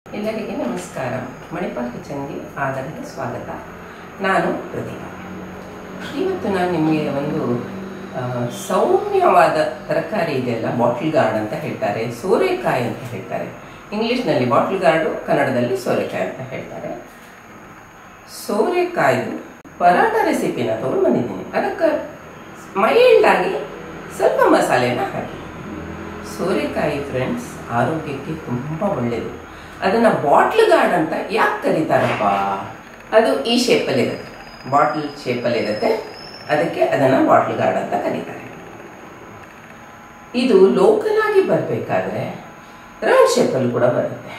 ಎಲ್ಲರಿಗೆ ನಮಸ್ಕಾರ ಮಣಿಪಾಲ್ ಕಿಚನ್ಗೆ ಆದರಣೆ ಸ್ವಾಗತ ನಾನು ಪ್ರತಿಭಾ ಇವತ್ತು ನಾನು ನಿಮಗೆ ಒಂದು ಆ, ಸೌಮ್ಯವಾದ ತರಕಾರಿ ಇದೆಯಲ್ಲ ಬಾಟ್ಲ್ ಗಾರ್ಡ್ ಅಂತ ಹೇಳ್ತಾರೆ ಸೋರೆಕಾಯಿ ಅಂತ ಹೇಳ್ತಾರೆ ಇಂಗ್ಲೀಷ್ನಲ್ಲಿ ಬಾಟ್ಲ್ ಗಾರ್ಡು ಕನ್ನಡದಲ್ಲಿ ಸೋರೆಕಾಯಿ ಅಂತ ಹೇಳ್ತಾರೆ ಸೋರೆಕಾಯ್ದು ಪರಾಟ ರೆಸಿಪಿನ ತಗೊಂಡು ಬಂದಿದ್ದೀನಿ ಅದಕ್ಕೆ ಮೈಲ್ಡ್ ಆಗಿ ಸ್ವಲ್ಪ ಮಸಾಲೆನ ಹಾಕಿ ಸೋರೆಕಾಯಿ ಫ್ರೆಂಡ್ಸ್ ಆರೋಗ್ಯಕ್ಕೆ ತುಂಬ ಒಳ್ಳೆಯದು ಅದನ್ನು ಬಾಟ್ಲ್ ಗಾರ್ಡ್ ಅಂತ ಯಾಕೆ ಕರೀತಾರಪ್ಪ ಅದು ಈ ಶೇಪಲ್ಲಿರುತ್ತೆ ಬಾಟ್ಲ್ ಶೇಪಲ್ಲಿರುತ್ತೆ ಅದಕ್ಕೆ ಅದನ್ನು ಬಾಟ್ಲ್ ಗಾರ್ಡ್ ಅಂತ ಕರೀತಾರೆ ಇದು ಲೋಕಲ್ ಆಗಿ ಬರಬೇಕಾದ್ರೆ ರೌಂಡ್ ಶೇಪಲ್ಲಿ ಕೂಡ ಬರುತ್ತೆ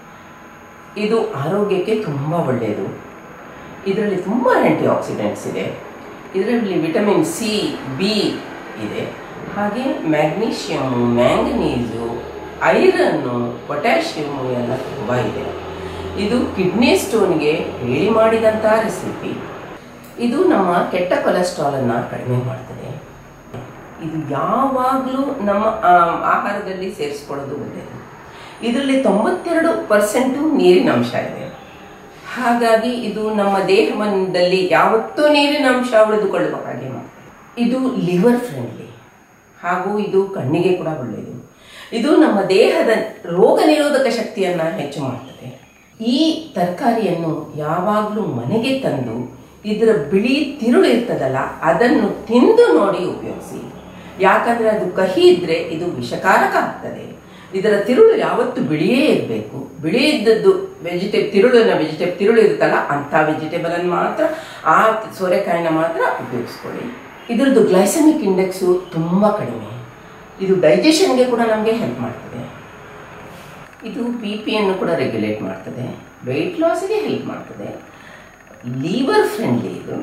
ಇದು ಆರೋಗ್ಯಕ್ಕೆ ತುಂಬ ಒಳ್ಳೆಯದು ಇದರಲ್ಲಿ ತುಂಬ ಆ್ಯಂಟಿ ಆಕ್ಸಿಡೆಂಟ್ಸ್ ಇದೆ ಇದರಲ್ಲಿ ವಿಟಮಿನ್ ಸಿ ಬಿ ಇದೆ ಹಾಗೆ ಮ್ಯಾಗ್ನೀಷಿಯಮು ಮ್ಯಾಂಗನೀಸು ಐರನ್ನು ಪೊಟ್ಯಾಷಿಯಮು ಎಲ್ಲ ತುಂಬ ಇದೆ ಇದು ಕಿಡ್ನಿ ಸ್ಟೋನ್ಗೆ ಹೇಳಿ ಮಾಡಿದಂಥ ರೆಸಿಪಿ ಇದು ನಮ್ಮ ಕೆಟ್ಟ ಕೊಲೆಸ್ಟ್ರಾಲನ್ನು ಕಡಿಮೆ ಮಾಡ್ತದೆ ಇದು ಯಾವಾಗಲೂ ನಮ್ಮ ಆ, ಆಹಾರದಲ್ಲಿ ಸೇರಿಸ್ಕೊಳ್ಳೋದು ಒಳ್ಳೆಯದು ಇದರಲ್ಲಿ ತೊಂಬತ್ತೆರಡು ಪರ್ಸೆಂಟು ನೀರಿನ ಅಂಶ ಇದೆ ಹಾಗಾಗಿ ಇದು ನಮ್ಮ ದೇಹದಲ್ಲಿ ಯಾವತ್ತೂ ನೀರಿನ ಅಂಶ ಉಳಿದುಕೊಳ್ಳುವ ಹಾಗೆ ಮಾಡ್ತದೆ ಇದು ಲಿವರ್ ಫ್ರೆಂಡ್ಲಿ ಹಾಗೂ ಇದು ಕಣ್ಣಿಗೆ ಕೂಡ ಒಳ್ಳೆಯದು ಇದು ನಮ್ಮ ದೇಹದ ರೋಗ ನಿರೋಧಕ ಶಕ್ತಿಯನ್ನು ಹೆಚ್ಚು ಮಾಡ್ತದೆ ಈ ತರಕಾರಿಯನ್ನು ಯಾವಾಗಲೂ ಮನೆಗೆ ತಂದು ಇದರ ಬಿಳಿ ತಿರುಳು ಇರ್ತದಲ್ಲ ಅದನ್ನು ತಿಂದು ನೋಡಿ ಉಪಯೋಗಿಸಿ ಯಾಕಂದ್ರೆ ಅದು ಕಹಿ ಇದ್ರೆ ಇದು ವಿಷಕಾರಕ ಆಗ್ತದೆ ಇದರ ತಿರುಳು ಯಾವತ್ತು ಬಿಳಿಯೇ ಇರಬೇಕು ಬಿಳಿ ಇದ್ದದ್ದು ವೆಜಿಟೇಬ್ ತಿರುಳಿನ ವೆಜಿಟೇಬ್ ತಿರುಳು ಇರುತ್ತಲ್ಲ ಅಂಥ ವೆಜಿಟೇಬಲ್ ಅನ್ನು ಮಾತ್ರ ಆ ಸೋರೆಕಾಯಿನ ಮಾತ್ರ ಉಪಯೋಗಿಸ್ಕೊಳ್ಳಿ ಇದರದ್ದು ಗ್ಲೈಸಮಿಕ್ ಇಂಡೆಕ್ಸು ತುಂಬ ಕಡಿಮೆ ಇದು ಡೈಜೆಷನ್ಗೆ ಕೂಡ ನಮಗೆ ಹೆಲ್ಪ್ ಮಾಡ್ತದೆ ಇದು ಬಿ ಪಿಯನ್ನು ಕೂಡ ರೆಗ್ಯುಲೇಟ್ ಮಾಡ್ತದೆ ವೆಯ್ಟ್ ಲಾಸ್ಗೆ ಹೆಲ್ಪ್ ಮಾಡ್ತದೆ ಲೀವರ್ ಫ್ರೆಂಡ್ಲಿ ಇದು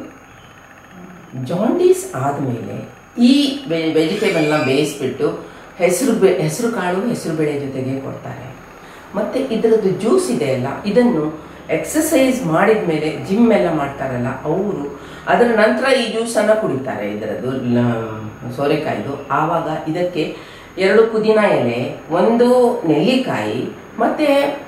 ಜಾಂಡೀಸ್ ಆದಮೇಲೆ ಈ ವೆಜಿಟೇಬಲ್ನ ಬೇಯಿಸ್ಬಿಟ್ಟು ಹೆಸರು ಬೆ ಹೆಸರು ಕಾಳು ಹೆಸರು ಬೇಳೆ ಜೊತೆಗೆ ಕೊಡ್ತಾರೆ ಮತ್ತು ಇದರದ್ದು ಜ್ಯೂಸ್ ಇದೆಯಲ್ಲ ಇದನ್ನು ಎಕ್ಸಸೈಸ್ ಮಾಡಿದ ಮೇಲೆ ಜಿಮ್ ಎಲ್ಲ ಮಾಡ್ತಾರಲ್ಲ ಅವರು ಅದರ ನಂತರ ಈ ಜ್ಯೂಸನ್ನು ಕುಡಿತಾರೆ ಇದರದ್ದು ಲ- ಸೋರೆಕಾಯಿದು ಆವಾಗ ಇದಕ್ಕೆ ಎರಡು ಪುದೀನ ಎಲೆ ಒಂದು ನೆಲ್ಲಿಕಾಯಿ ಮತ್ತು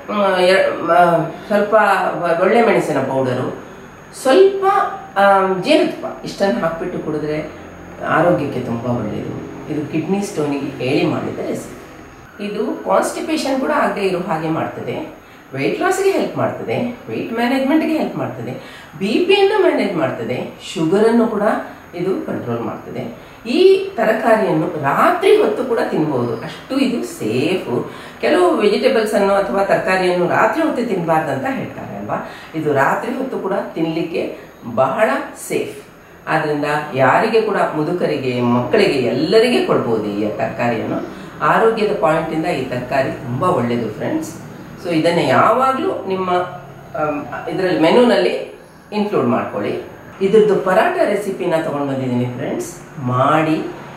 ಸ್ವಲ್ಪ ಒಳ್ಳೆ ಮೆಣಸಿನ ಪೌಡರು ಸ್ವಲ್ಪ ಆಮ್, ಜೇನುತುಪ್ಪ ಇಷ್ಟನ್ನು ಹಾಕಿಬಿಟ್ಟು ಕುಡಿದ್ರೆ ಆರೋಗ್ಯಕ್ಕೆ ತುಂಬ ಒಳ್ಳೆಯದು ಇದು ಕಿಡ್ನಿ ಸ್ಟೋನಿಗೆ ಹೇಳಿ ಮಾಡಿದ ರೆಸಿಪಿ ಇದು ಕಾನ್ಸ್ಟಿಪೇಷನ್ ಕೂಡ ಆಗದೆ ಇರೋ ಹಾಗೆ ಮಾಡ್ತದೆ ವೆಯ್ಟ್ ಲಾಸ್ಗೆ ಹೆಲ್ಪ್ ಮಾಡ್ತದೆ ವೆಯ್ಟ್ ಮ್ಯಾನೇಜ್ಮೆಂಟ್ಗೆ ಹೆಲ್ಪ್ ಮಾಡ್ತದೆ ಬಿ ಪಿಯನ್ನು ಮ್ಯಾನೇಜ್ ಮಾಡ್ತದೆ ಶುಗರನ್ನು ಕೂಡ ಇದು ಕಂಟ್ರೋಲ್ ಮಾಡ್ತದೆ ಈ ತರಕಾರಿಯನ್ನು ರಾತ್ರಿ ಹೊತ್ತು ಕೂಡ ತಿನ್ಬೋದು ಅಷ್ಟು ಇದು ಸೇಫು ಕೆಲವು ವೆಜಿಟೇಬಲ್ಸ್ ಅನ್ನು ಅಥವಾ ತರಕಾರಿಯನ್ನು ರಾತ್ರಿ ಹೊತ್ತು ತಿನ್ನಬಾರ್ದು ಅಂತ ಹೇಳ್ತಾರೆ ಅಲ್ವಾ ಇದು ರಾತ್ರಿ ಹೊತ್ತು ಕೂಡ ತಿನ್ನಲಿಕ್ಕೆ ಬಹಳ ಸೇಫ್ ಆದ್ರಿಂದ ಯಾರಿಗೆ ಕೂಡ ಮುದುಕರಿಗೆ ಮಕ್ಕಳಿಗೆ ಎಲ್ಲರಿಗೆ ಕೊಡ್ಬೋದು ಈ ತರಕಾರಿಯನ್ನು ಆರೋಗ್ಯದ ಪಾಯಿಂಟಿಂದ ಈ ತರಕಾರಿ ತುಂಬ ಒಳ್ಳೆಯದು ಫ್ರೆಂಡ್ಸ್ ಸೊ ಇದನ್ನು ಯಾವಾಗಲೂ ನಿಮ್ಮ ಇದರಲ್ಲಿ ಮೆನುನಲ್ಲಿ ಇನ್ಕ್ಲೂಡ್ ಮಾಡ್ಕೊಳ್ಳಿ ಇದ್ರದ್ದು ಪರಾಟ ರೆಸಿಪಿನ ತೊಗೊಂಡು ಬಂದಿದ್ದೀನಿ ಫ್ರೆಂಡ್ಸ್ ಮಾಡಿ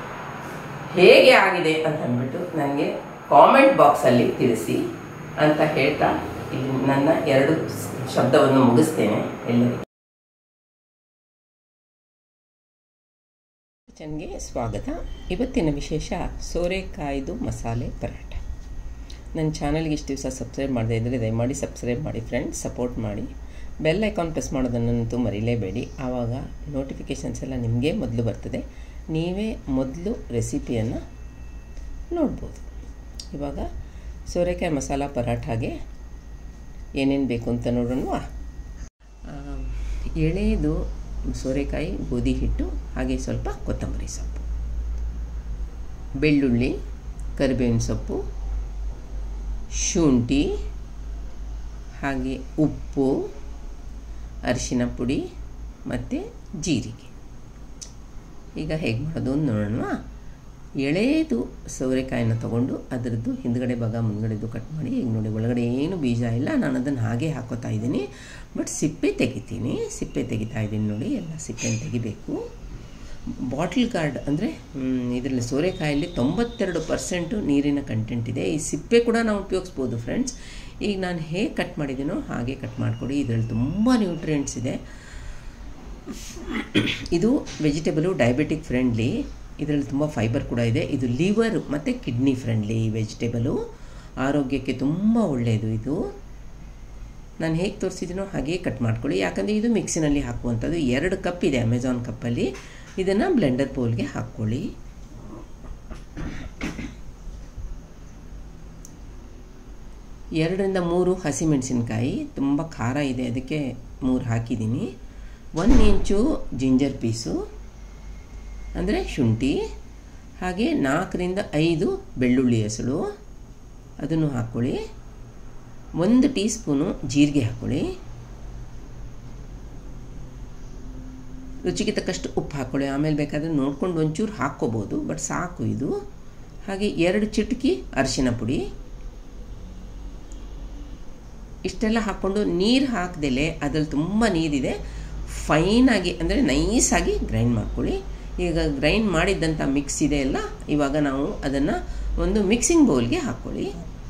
ಹೇಗೆ ಆಗಿದೆ ಅಂತ ಅಂದ್ಬಿಟ್ಟು ನನಗೆ ಕಾಮೆಂಟ್ ಬಾಕ್ಸಲ್ಲಿ ತಿಳಿಸಿ ಅಂತ ಹೇಳ್ತಾ ಇಲ್ಲಿ ನನ್ನ ಎರಡು ಶಬ್ದವನ್ನು ಮುಗಿಸ್ತೇನೆ ಎಲ್ಲರಿಗೂ ಕಿಚನ್ಗೆ ಸ್ವಾಗತ ಇವತ್ತಿನ ವಿಶೇಷ ಸೋರೆಕಾಯ್ದು ಮಸಾಲೆ ಪರಾಟ ನನ್ನ ಚಾನಲ್ಗೆ ಇಷ್ಟು ದಿವಸ ಸಬ್ಸ್ಕ್ರೈಬ್ ಮಾಡದೇ ಇದ್ದರೆ ದಯಮಾಡಿ ಸಬ್ಸ್ಕ್ರೈಬ್ ಮಾಡಿ ಫ್ರೆಂಡ್ಸ್ ಸಪೋರ್ಟ್ ಮಾಡಿ ಬೆಲ್ ಐಕಾನ್ ಪ್ರೆಸ್ ಮಾಡೋದನ್ನಂತೂ ಮರಿಲೇಬೇಡಿ ಆವಾಗ ನೋಟಿಫಿಕೇಷನ್ಸ್ ಎಲ್ಲ ನಿಮಗೆ ಮೊದಲು ಬರ್ತದೆ ನೀವೇ ಮೊದಲು ರೆಸಿಪಿಯನ್ನು ನೋಡ್ಬೋದು ಇವಾಗ ಸೋರೆಕಾಯಿ ಮಸಾಲ ಪರಾಠಾಗೆ ಏನೇನು ಬೇಕು ಅಂತ ನೋಡೋಣವಾ ಆ, ಎಳೆದು ಸೋರೆಕಾಯಿ ಗೋಧಿ ಹಿಟ್ಟು ಹಾಗೆ ಸ್ವಲ್ಪ ಕೊತ್ತಂಬರಿ ಸೊಪ್ಪು ಬೆಳ್ಳುಳ್ಳಿ ಕರಿಬೇವಿನ ಸೊಪ್ಪು ಶುಂಠಿ ಹಾಗೆ ಉಪ್ಪು ಅರಿಶಿನ ಪುಡಿ ಮತ್ತು ಜೀರಿಗೆ ಈಗ ಹೇಗೆ ಮಾಡೋದು ಅಂತ ನೋಡೋಣ ಎಳೆದು ಸೋರೆಕಾಯಿನ ತೊಗೊಂಡು ಅದರದ್ದು ಹಿಂದ್ಗಡೆ ಭಾಗ ಮುಂದ್ಗಡೆದು ಕಟ್ ಮಾಡಿ ಈಗ ನೋಡಿ ಒಳಗಡೆ ಏನು ಬೀಜ ಇಲ್ಲ ನಾನು ಅದನ್ನು ಹಾಗೆ ಹಾಕೋತಾ ಇದ್ದೀನಿ ಬಟ್ ಸಿಪ್ಪೆ ತೆಗಿತೀನಿ ಸಿಪ್ಪೆ ತೆಗಿತಾ ಇದ್ದೀನಿ ನೋಡಿ ಎಲ್ಲ ಸಿಪ್ಪೆನ ತೆಗಿಬೇಕು ಬಾಟ್ಲ್ ಗಾರ್ಡ್ ಅಂದರೆ ಇದರಲ್ಲಿ ಸೋರೆಕಾಯಲ್ಲಿ ತೊಂಬತ್ತೆರಡು ಪರ್ಸೆಂಟು ನೀರಿನ ಕಂಟೆಂಟ್ ಇದೆ ಈ ಸಿಪ್ಪೆ ಕೂಡ ನಾವು ಉಪಯೋಗಿಸ್ಬೋದು ಫ್ರೆಂಡ್ಸ್ ಈಗ ನಾನು ಹೇಗೆ ಕಟ್ ಮಾಡಿದ್ದೀನೋ ಹಾಗೆ ಕಟ್ ಮಾಡಿಕೊಡಿ ಇದರಲ್ಲಿ ತುಂಬ ನ್ಯೂಟ್ರಿಯೆಂಟ್ಸ್ ಇದೆ ಇದು ವೆಜಿಟೇಬಲು ಡಯಾಬಿಟಿಕ್ ಫ್ರೆಂಡ್ಲಿ ಇದರಲ್ಲಿ ತುಂಬ ಫೈಬರ್ ಕೂಡ ಇದೆ ಇದು ಲಿವರ್ ಮತ್ತು ಕಿಡ್ನಿ ಫ್ರೆಂಡ್ಲಿ ವೆಜಿಟೇಬಲು ಆರೋಗ್ಯಕ್ಕೆ ತುಂಬ ಒಳ್ಳೆಯದು ಇದು ನಾನು ಹೇಗೆ ತೋರಿಸಿದ್ದೀನೋ ಹಾಗೇ ಕಟ್ ಮಾಡ್ಕೊಳ್ಳಿ ಯಾಕಂದರೆ ಇದು ಮಿಕ್ಸಿನಲ್ಲಿ ಹಾಕುವಂಥದ್ದು ಎರಡು ಕಪ್ ಇದೆ ಅಮೆಝಾನ್ ಕಪ್ಪಲ್ಲಿ ಇದನ್ನು ಬ್ಲೆಂಡರ್ ಪೋಲ್ಗೆ ಹಾಕ್ಕೊಳ್ಳಿ ಎರಡರಿಂದ ಮೂರು ಹಸಿಮೆಣಸಿನ್ಕಾಯಿ ತುಂಬ ಖಾರ ಇದೆ ಅದಕ್ಕೆ ಮೂರು ಹಾಕಿದ್ದೀನಿ ಒಂದು ಇಂಚು ಜಿಂಜರ್ ಪೀಸು ಅಂದರೆ ಶುಂಠಿ ಹಾಗೆ ನಾಲ್ಕರಿಂದ ಐದು ಬೆಳ್ಳುಳ್ಳಿ ಹೆಸಳು ಅದನ್ನು ಹಾಕ್ಕೊಳ್ಳಿ ಒಂದು ಟೀ ಸ್ಪೂನು ಜೀರಿಗೆ ಹಾಕ್ಕೊಳ್ಳಿ ರುಚಿಗೆ ತಕ್ಕಷ್ಟು ಉಪ್ಪು ಹಾಕ್ಕೊಳ್ಳಿ ಆಮೇಲೆ ಬೇಕಾದರೆ ನೋಡ್ಕೊಂಡು ಒಂಚೂರು ಹಾಕ್ಕೋಬೋದು ಬಟ್ ಸಾಕು ಇದು ಹಾಗೆ ಎರಡು ಚಿಟಕಿ ಅರಿಶಿನ ಪುಡಿ ಇಷ್ಟೆಲ್ಲ ಹಾಕ್ಕೊಂಡು ನೀರು ಹಾಕ್ದಲೆ ಅದ್ರಲ್ಲಿ ತುಂಬ ನೀರಿದೆ ಫೈನಾಗಿ ಅಂದರೆ ನೈಸಾಗಿ ಗ್ರೈಂಡ್ ಮಾಡ್ಕೊಳ್ಳಿ ಈಗ ಗ್ರೈಂಡ್ ಮಾಡಿದ್ದಂಥ ಮಿಕ್ಸ್ ಇದೆ ಅಲ್ಲ ಇವಾಗ ನಾವು ಅದನ್ನು ಒಂದು ಮಿಕ್ಸಿಂಗ್ ಬೌಲ್ಗೆ ಹಾಕ್ಕೊಳ್ಳಿ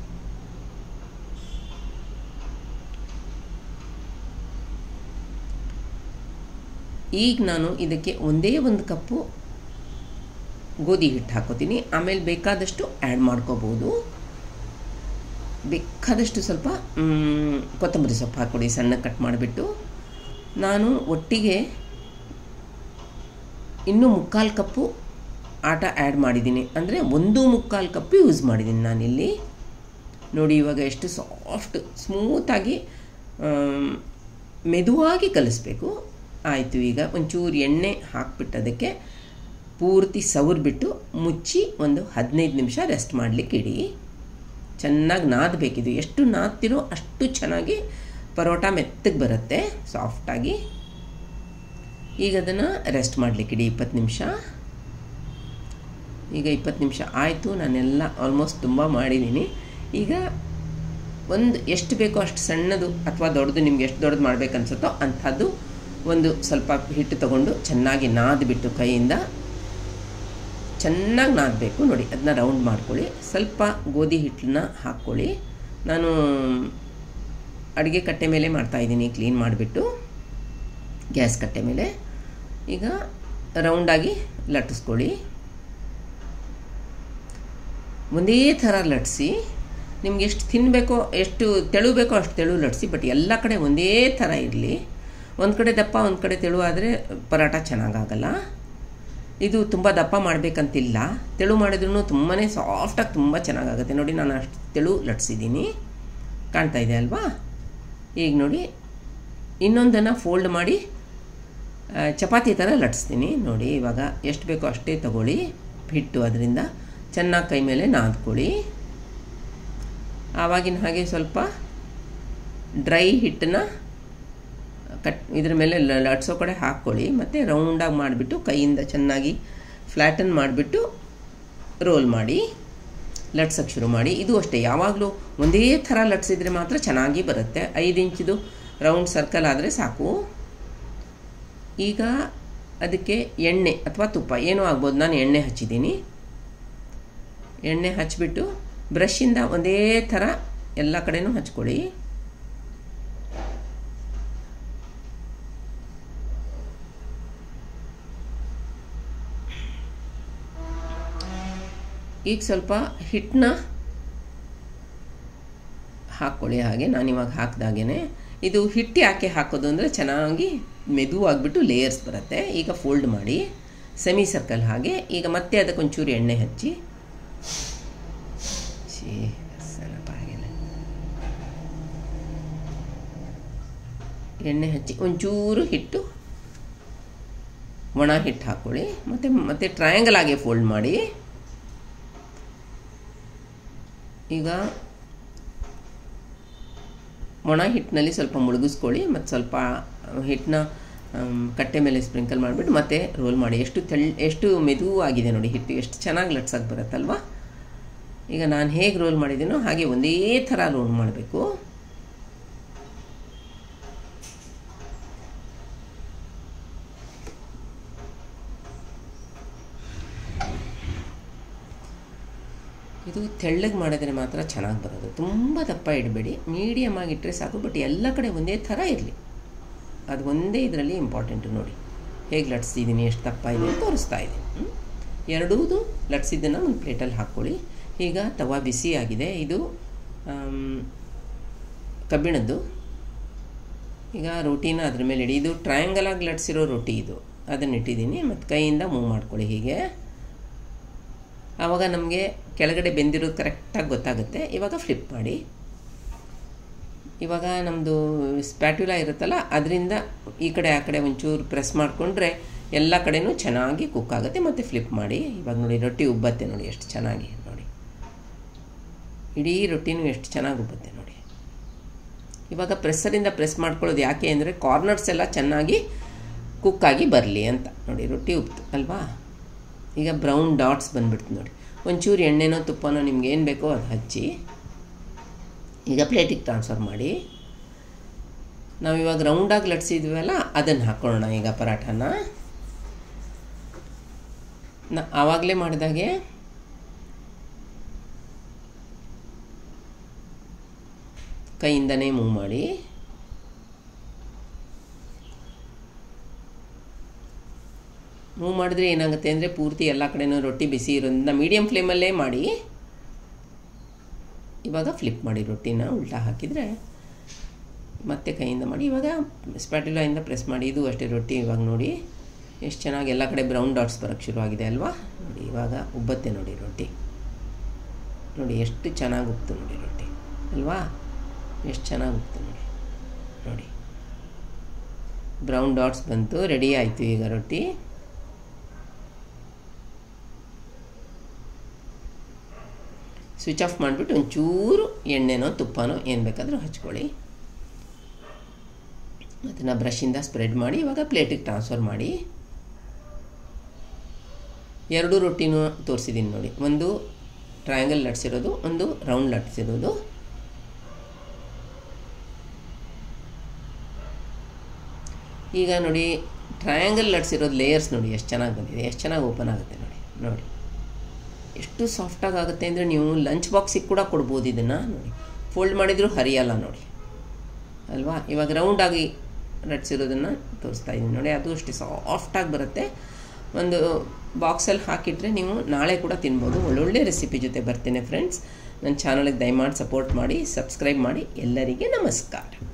ಈಗ ನಾನು ಇದಕ್ಕೆ ಒಂದೇ ಒಂದು ಕಪ್ಪು ಗೋಧಿ ಹಿಟ್ಟು ಹಾಕೋತೀನಿ ಆಮೇಲೆ ಬೇಕಾದಷ್ಟು ಆ್ಯಡ್ ಮಾಡ್ಕೋಬೋದು ಬೇಕಾದಷ್ಟು ಸ್ವಲ್ಪ ಕೊತ್ತಂಬರಿ ಸೊಪ್ಪು ಹಾಕ್ಕೊಡಿ ಸಣ್ಣ ಕಟ್ ಮಾಡಿಬಿಟ್ಟು ನಾನು ಒಟ್ಟಿಗೆ ಇನ್ನೂ ಮುಕ್ಕಾಲು ಕಪ್ಪು ಆಟ ಆ್ಯಡ್ ಮಾಡಿದ್ದೀನಿ ಅಂದರೆ ಒಂದು ಮುಕ್ಕಾಲು ಕಪ್ಪು ಯೂಸ್ ಮಾಡಿದ್ದೀನಿ ನಾನಿಲ್ಲಿ ನೋಡಿ ಇವಾಗ ಎಷ್ಟು ಸಾಫ್ಟ್ ಸ್ಮೂತಾಗಿ ಮೆದುವಾಗಿ ಕಲಿಸ್ಬೇಕು ಆಯಿತು ಈಗ ಒಂಚೂರು ಎಣ್ಣೆ ಹಾಕ್ಬಿಟ್ಟು ಅದಕ್ಕೆ ಪೂರ್ತಿ ಸವರ್ಬಿಟ್ಟು ಮುಚ್ಚಿ ಒಂದು ಹದಿನೈದು ನಿಮಿಷ ರೆಸ್ಟ್ ಮಾಡಲಿಕ್ಕೆ ಇಡಿ ಚೆನ್ನಾಗಿ ನಾದಬೇಕಿದು ಎಷ್ಟು ನಾದ್ತಿರೋ ಅಷ್ಟು ಚೆನ್ನಾಗಿ ಪರೋಟ ಮೆತ್ತಗೆ ಬರುತ್ತೆ ಸಾಫ್ಟಾಗಿ ಈಗ ಅದನ್ನು ರೆಸ್ಟ್ ಮಾಡಲಿಕ್ಕಿಡಿ ಇಪ್ಪತ್ತು ನಿಮಿಷ ಈಗ ಇಪ್ಪತ್ತು ನಿಮಿಷ ಆಯಿತು ನಾನೆಲ್ಲ ಆಲ್ಮೋಸ್ಟ್ ತುಂಬ ಮಾಡಿದ್ದೀನಿ ಈಗ ಒಂದು ಎಷ್ಟು ಬೇಕೋ ಅಷ್ಟು ಸಣ್ಣದು ಅಥವಾ ದೊಡ್ಡದು ನಿಮ್ಗೆ ಎಷ್ಟು ದೊಡ್ಡದು ಮಾಡ್ಬೇಕು ಅನ್ಸುತ್ತೋ ಅಂಥದ್ದು ಒಂದು ಸ್ವಲ್ಪ ಹಿಟ್ಟು ತಗೊಂಡು ಚೆನ್ನಾಗಿ ನಾದ್ಬಿಟ್ಟು ಕೈಯಿಂದ ಚೆನ್ನಾಗಿ ನಾದಬೇಕು ನೋಡಿ ಅದನ್ನ ರೌಂಡ್ ಮಾಡ್ಕೊಳ್ಳಿ ಸ್ವಲ್ಪ ಗೋಧಿ ಹಿಟ್ಟನ್ನ ಹಾಕ್ಕೊಳ್ಳಿ ನಾನು ಅಡುಗೆ ಕಟ್ಟೆ ಮೇಲೆ ಮಾಡ್ತಾಯಿದ್ದೀನಿ ಕ್ಲೀನ್ ಮಾಡಿಬಿಟ್ಟು ಗ್ಯಾಸ್ ಕಟ್ಟೆ ಮೇಲೆ ಈಗ ರೌಂಡಾಗಿ ಲಟ್ಟಿಸ್ಕೊಳ್ಳಿ ಒಂದೇ ಥರ ಲಟ್ಟಿಸಿ ನಿಮ್ಗೆ ಎಷ್ಟು ತಿನ್ನಬೇಕೋ ಎಷ್ಟು ತೆಳು ಬೇಕೋ ಅಷ್ಟು ತೆಳು ಲಟ್ಟಿಸಿ ಬಟ್ ಎಲ್ಲ ಕಡೆ ಒಂದೇ ಥರ ಇರಲಿ ಒಂದು ಕಡೆ ದಪ್ಪ ಒಂದು ಕಡೆ ತೆಳು ಆದರೆ ಪರೋಟ ಚೆನ್ನಾಗಾಗಲ್ಲ ಇದು ತುಂಬ ದಪ್ಪ ಮಾಡಬೇಕಂತಿಲ್ಲ ತೆಳು ಮಾಡಿದ್ರೂ ತುಂಬಾ ಸಾಫ್ಟಾಗಿ ತುಂಬ ಚೆನ್ನಾಗಾಗುತ್ತೆ ನೋಡಿ ನಾನು ಅಷ್ಟು ತೆಳು ಲಟ್ಸಿದ್ದೀನಿ ಕಾಣ್ತಾ ಇದೆ ಅಲ್ವಾ ಈಗ ನೋಡಿ ಇನ್ನೊಂದನ್ನು ಫೋಲ್ಡ್ ಮಾಡಿ ಚಪಾತಿ ಥರ ಲಟ್ಸ್ತೀನಿ ನೋಡಿ ಇವಾಗ ಎಷ್ಟು ಬೇಕೋ ಅಷ್ಟೇ ತಗೊಳ್ಳಿ ಹಿಟ್ಟು ಅದರಿಂದ ಚೆನ್ನಾಗಿ ಕೈ ಮೇಲೆ ನಾದ್ಕೊಳ್ಳಿ ಆವಾಗಿನ ಹಾಗೆ ಸ್ವಲ್ಪ ಡ್ರೈ ಹಿಟ್ಟನ್ನ ಕಟ್ ಇದ್ರ ಮೇಲೆ ಲಟ್ಸೋ ಕಡೆ ಹಾಕ್ಕೊಳ್ಳಿ ಮತ್ತು ರೌಂಡಾಗಿ ಮಾಡಿಬಿಟ್ಟು ಕೈಯಿಂದ ಚೆನ್ನಾಗಿ ಫ್ಲ್ಯಾಟನ್ ಮಾಡಿಬಿಟ್ಟು ರೋಲ್ ಮಾಡಿ ಲಟ್ಸೋಕ್ಕೆ ಶುರು ಮಾಡಿ ಇದು ಅಷ್ಟೇ ಯಾವಾಗಲೂ ಒಂದೇ ಥರ ಲಟ್ಸಿದ್ರೆ ಮಾತ್ರ ಚೆನ್ನಾಗಿ ಬರುತ್ತೆ ಐದು ಇಂಚಿದು ರೌಂಡ್ ಸರ್ಕಲ್ ಆದರೆ ಸಾಕು ಈಗ ಅದಕ್ಕೆ ಎಣ್ಣೆ ಅಥವಾ ತುಪ್ಪ ಏನೂ ಆಗ್ಬೋದು ನಾನು ಎಣ್ಣೆ ಹಚ್ಚಿದ್ದೀನಿ ಎಣ್ಣೆ ಹಚ್ಚಿಬಿಟ್ಟು ಬ್ರಷಿಂದ ಒಂದೇ ಥರ ಎಲ್ಲ ಕಡೆನೂ ಹಚ್ಕೊಳ್ಳಿ ಈಗ ಸ್ವಲ್ಪ ಹಿಟ್ಟನ್ನ ಹಾಕ್ಕೊಳ್ಳಿ ಹಾಗೆ ನಾನು ಇವಾಗ ಹಾಕಿದಾಗೇ ಇದು ಹಿಟ್ಟು ಯಾಕೆ ಹಾಕೋದು ಅಂದರೆ ಚೆನ್ನಾಗಿ ಮೆದುವಾಗಿಬಿಟ್ಟು ಲೇಯರ್ಸ್ ಬರುತ್ತೆ ಈಗ ಫೋಲ್ಡ್ ಮಾಡಿ ಸೆಮಿ ಸರ್ಕಲ್ ಹಾಗೆ ಈಗ ಮತ್ತೆ ಅದಕ್ಕೆ ಒಂಚೂರು ಎಣ್ಣೆ ಹಚ್ಚಿ ಛೀ ಸ್ವಲ್ಪ ಹಾಗೇನೆ ಎಣ್ಣೆ ಹಚ್ಚಿ ಒಂಚೂರು ಹಿಟ್ಟು ಒಣ ಹಿಟ್ಟು ಹಾಕ್ಕೊಳ್ಳಿ ಮತ್ತು ಮತ್ತೆ ಟ್ರಯಾಂಗಲ್ ಆಗಿ ಫೋಲ್ಡ್ ಮಾಡಿ ಈಗ ಒಣ ಹಿಟ್ಟಿನಲ್ಲಿ ಸ್ವಲ್ಪ ಮುಳುಗಿಸ್ಕೊಳ್ಳಿ ಮತ್ತು ಸ್ವಲ್ಪ ಹಿಟ್ಟನ್ನ ಕಟ್ಟೆ ಮೇಲೆ ಸ್ಪ್ರಿಂಕಲ್ ಮಾಡಿಬಿಟ್ಟು ಮತ್ತೆ ರೋಲ್ ಮಾಡಿ ಎಷ್ಟು ತೆಳ್ ಎಷ್ಟು ಮೆದುವಾಗಿದೆ ನೋಡಿ ಹಿಟ್ಟು ಎಷ್ಟು ಚೆನ್ನಾಗಿ ಲಟ್ಸಕ್ಕೆ ಬರುತ್ತಲ್ವ ಈಗ ನಾನು ಹೇಗೆ ರೋಲ್ ಮಾಡಿದ್ದೀನೋ ಹಾಗೆ ಒಂದೇ ಥರ ರೋಲ್ ಮಾಡಬೇಕು ಇದು ತೆಳ್ಳಗೆ ಮಾಡಿದ್ರೆ ಮಾತ್ರ ಚೆನ್ನಾಗಿ ಬರೋದು ತುಂಬ ದಪ್ಪ ಇಡಬೇಡಿ ಮೀಡಿಯಮ್ ಆಗಿ ಇಟ್ಟರೆ ಸಾಕು ಬಟ್ ಎಲ್ಲ ಕಡೆ ಒಂದೇ ಥರ ಇರಲಿ ಅದು ಒಂದೇ ಇದರಲ್ಲಿ ಇಂಪಾರ್ಟೆಂಟು ನೋಡಿ ಹೇಗೆ ಲಟ್ಸಿದ್ದೀನಿ ಎಷ್ಟು ದಪ್ಪ ಇದೆ ಅಂತ ತೋರಿಸ್ತಾ ಇದ್ದೀನಿ ಎರಡೂದು ಲಟ್ಸಿದ್ದನ್ನು ಒಂದು ಪ್ಲೇಟಲ್ಲಿ ಹಾಕ್ಕೊಳ್ಳಿ ಈಗ ತವಾ ಬಿಸಿ ಆಗಿದೆ ಇದು ಕಬ್ಬಿಣದ್ದು ಈಗ ರೋಟಿನ ಅದ್ರ ಮೇಲೆ ಇಡಿ ಇದು ಟ್ರಯಾಂಗಲ್ ಆಗಿ ಲಟ್ಸಿರೋ ರೊಟ್ಟಿ ಇದು ಅದನ್ನು ಇಟ್ಟಿದ್ದೀನಿ ಮತ್ತು ಕೈಯಿಂದ ಮೂವ್ ಮಾಡ್ಕೊಳ್ಳಿ ಹೀಗೆ ಆವಾಗ ನಮಗೆ ಕೆಳಗಡೆ ಬೆಂದಿರೋದು ಕರೆಕ್ಟಾಗಿ ಗೊತ್ತಾಗುತ್ತೆ ಇವಾಗ ಫ್ಲಿಪ್ ಮಾಡಿ ಇವಾಗ ನಮ್ಮದು ಸ್ಪ್ಯಾಟ್ಯುಲಾ ಇರುತ್ತಲ್ಲ ಅದರಿಂದ ಈ ಕಡೆ ಆ ಕಡೆ ಒಂಚೂರು ಪ್ರೆಸ್ ಮಾಡಿಕೊಂಡ್ರೆ ಎಲ್ಲ ಕಡೆನೂ ಚೆನ್ನಾಗಿ ಕುಕ್ ಆಗುತ್ತೆ ಮತ್ತು ಫ್ಲಿಪ್ ಮಾಡಿ ಇವಾಗ ನೋಡಿ ರೊಟ್ಟಿ ಉಬ್ಬತ್ತೆ ನೋಡಿ ಎಷ್ಟು ಚೆನ್ನಾಗಿ ನೋಡಿ ಇಡೀ ರೊಟ್ಟಿನೂ ಎಷ್ಟು ಚೆನ್ನಾಗಿ ಉಬ್ಬತ್ತೆ ನೋಡಿ ಇವಾಗ ಪ್ರೆಸ್ಸರಿಂದ ಪ್ರೆಸ್ ಮಾಡ್ಕೊಳ್ಳೋದು ಯಾಕೆ ಅಂದರೆ ಕಾರ್ನರ್ಸ್ ಎಲ್ಲ ಚೆನ್ನಾಗಿ ಕುಕ್ಕಾಗಿ ಬರಲಿ ಅಂತ ನೋಡಿ ರೊಟ್ಟಿ ಉಬ್ತು ಅಲ್ವಾ ಈಗ ಬ್ರೌನ್ ಡಾಟ್ಸ್ ಬಂದ್ಬಿಡ್ತು ನೋಡಿ ಒಂಚೂರು ಎಣ್ಣೆನೋ ತುಪ್ಪನೋ ನಿಮ್ಗೆ ಏನು ಬೇಕೋ ಅದು ಹಚ್ಚಿ ಈಗ ಪ್ಲೇಟಿಗೆ ಟ್ರಾನ್ಸ್ಫರ್ ಮಾಡಿ ನಾವು ಇವಾಗ ರೌಂಡಾಗಿ ಲಟ್ಸಿದ್ವಲ್ಲ ಅದನ್ನು ಹಾಕ್ಕೊಳ್ಳೋಣ ಈಗ ಪರಾಠನ ನ ಆವಾಗಲೇ ಮಾಡಿದಾಗೆ ಕೈಯಿಂದನೇ ಮೂವ್ ಮಾಡಿ ಮೂವ್ ಮಾಡಿದ್ರೆ ಏನಾಗುತ್ತೆ ಅಂದರೆ ಪೂರ್ತಿ ಎಲ್ಲ ಕಡೆನೂ ರೊಟ್ಟಿ ಬಿಸಿ ಇರೋದ್ರಿಂದ ಮೀಡಿಯಮ್ ಫ್ಲೇಮಲ್ಲೇ ಮಾಡಿ ಇವಾಗ ಫ್ಲಿಪ್ ಮಾಡಿ ರೊಟ್ಟಿನ ಉಲ್ಟಾ ಹಾಕಿದರೆ ಮತ್ತೆ ಕೈಯಿಂದ ಮಾಡಿ ಇವಾಗ ಸ್ಪ್ಯಾಟುಲಾಯಿಂದ ಪ್ರೆಸ್ ಮಾಡಿ ಇದು ಅಷ್ಟೇ ರೊಟ್ಟಿ ಇವಾಗ ನೋಡಿ ಎಷ್ಟು ಚೆನ್ನಾಗಿ ಎಲ್ಲ ಕಡೆ ಬ್ರೌನ್ ಡಾಟ್ಸ್ ಬರೋಕ್ಕೆ ಶುರುವಾಗಿದೆ ಅಲ್ವಾ ನೋಡಿ ಇವಾಗ ಉಬ್ಬತ್ತೆ ನೋಡಿ ರೊಟ್ಟಿ ನೋಡಿ ಎಷ್ಟು ಚೆನ್ನಾಗಿ ಉಬ್ತು ನೋಡಿ ರೊಟ್ಟಿ ಅಲ್ವಾ ಎಷ್ಟು ಚೆನ್ನಾಗಿ ಉಬ್ತು ನೋಡಿ ನೋಡಿ ಬ್ರೌನ್ ಡಾಟ್ಸ್ ಬಂತು ರೆಡಿ ಆಯಿತು ಈಗ ರೊಟ್ಟಿ ಸ್ವಿಚ್ ಆಫ್ ಮಾಡಿಬಿಟ್ಟು ಒಂಚೂರು ಎಣ್ಣೆನೋ ತುಪ್ಪನೋ ಏನು ಬೇಕಾದರೂ ಹಚ್ಕೊಳ್ಳಿ ಅದನ್ನು ಬ್ರಷಿಂದ ಸ್ಪ್ರೆಡ್ ಮಾಡಿ ಇವಾಗ ಪ್ಲೇಟಿಗೆ ಟ್ರಾನ್ಸ್ಫರ್ ಮಾಡಿ ಎರಡು ರೊಟ್ಟಿನೂ ತೋರಿಸಿದ್ದೀನಿ ನೋಡಿ ಒಂದು ಟ್ರಯಾಂಗಲ್ ಲಟ್ಸಿರೋದು ಒಂದು ರೌಂಡ್ ಲಟ್ಸಿರೋದು ಈಗ ನೋಡಿ ಟ್ರಯಾಂಗಲ್ ಲಟ್ಸಿರೋದು ಲೇಯರ್ಸ್ ನೋಡಿ ಎಷ್ಟು ಚೆನ್ನಾಗಿ ಬಂದಿದೆ ಎಷ್ಟು ಚೆನ್ನಾಗಿ ಓಪನ್ ಆಗುತ್ತೆ ನೋಡಿ ನೋಡಿ ಎಷ್ಟು ಸಾಫ್ಟಾಗಿ ಆಗುತ್ತೆ ಅಂದರೆ ನೀವು ಲಂಚ್ ಬಾಕ್ಸಿಗೆ ಕೂಡ ಕೊಡ್ಬೋದು ಇದನ್ನು ನೋಡಿ ಫೋಲ್ಡ್ ಮಾಡಿದರೂ ಹರಿಯಲ್ಲ ನೋಡಿ ಅಲ್ವಾ ಇವಾಗ ರೌಂಡಾಗಿ ಲಟ್ಸಿರೋದನ್ನು ತೋರಿಸ್ತಾ ಇದ್ದೀನಿ ನೋಡಿ ಅದು ಅಷ್ಟೇ ಸಾಫ್ಟಾಗಿ ಬರುತ್ತೆ ಒಂದು ಬಾಕ್ಸಲ್ಲಿ ಹಾಕಿಟ್ರೆ ನೀವು ನಾಳೆ ಕೂಡ ತಿನ್ಬೋದು ಒಳ್ಳೊಳ್ಳೆ ರೆಸಿಪಿ ಜೊತೆ ಬರ್ತೇನೆ ಫ್ರೆಂಡ್ಸ್ ನನ್ನ ಚಾನಲ್ಗೆ ದಯಮಾಡಿ ಸಪೋರ್ಟ್ ಮಾಡಿ ಸಬ್ಸ್ಕ್ರೈಬ್ ಮಾಡಿ ಎಲ್ಲರಿಗೆ ನಮಸ್ಕಾರ